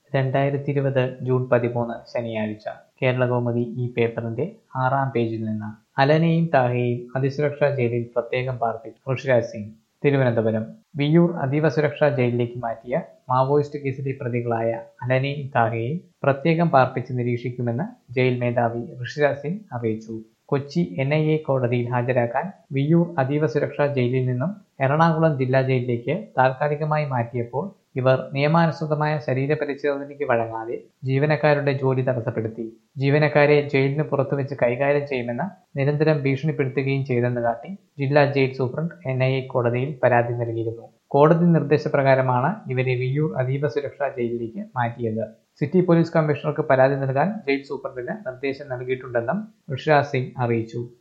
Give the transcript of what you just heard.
രണ്ടായിരത്തി ഇരുപത് ജൂൺ പതിമൂന്ന് ശനിയാഴ്ച കേരളകൗമുദി ഈ പേപ്പറിന്റെ ആറാം പേജിൽ നിന്ന് അലനെയും താഹയെയും അതിസുരക്ഷാ ജയിലിൽ പ്രത്യേകം പാർപ്പിച്ചു ഋഷിരാജ് സിംഗ് തിരുവനന്തപുരം വിയ്യൂർ അതീവ സുരക്ഷാ ജയിലിലേക്ക് മാറ്റിയ മാവോയിസ്റ്റ് കേസിലെ പ്രതികളായ അലനെയും താഹയെയും പ്രത്യേകം പാർപ്പിച്ച് നിരീക്ഷിക്കുമെന്ന് ജയിൽ മേധാവി ഋഷിരാജ് സിംഗ് അറിയിച്ചു കൊച്ചി എൻ ഐ എ കോടതിയിൽ ഹാജരാക്കാൻ വിയ്യൂർ അതീവ സുരക്ഷാ ജയിലിൽ നിന്നും എറണാകുളം ജില്ലാ ജയിലിലേക്ക് താൽക്കാലികമായി മാറ്റിയപ്പോൾ ഇവർ നിയമാനുസൃതമായ ശരീരപരിശോധനയ്ക്ക് വഴങ്ങാതെ ജീവനക്കാരുടെ ജോലി തടസ്സപ്പെടുത്തി ജീവനക്കാരെ ജയിലിന് പുറത്തു വെച്ച് കൈകാര്യം ചെയ്യുമെന്ന് നിരന്തരം ഭീഷണിപ്പെടുത്തുകയും ചെയ്തെന്ന് കാട്ടി ജില്ലാ jail superintendent N I A കോടതിയിൽ പരാതി നൽകിയിരുന്നു കോടതി നിർദ്ദേശപ്രകാരമാണ് ഇവരെ വിയ്യൂർ അതീവ സുരക്ഷാ ജയിലിലേക്ക് മാറ്റിയത് സിറ്റി പോലീസ് കമ്മീഷണർക്ക് പരാതി നൽകാൻ ജയിൽ സൂപ്രണ്ടിന് നിർദ്ദേശം നൽകിയിട്ടുണ്ടെന്നും ഋഷിരാജ് സിംഗ് അറിയിച്ചു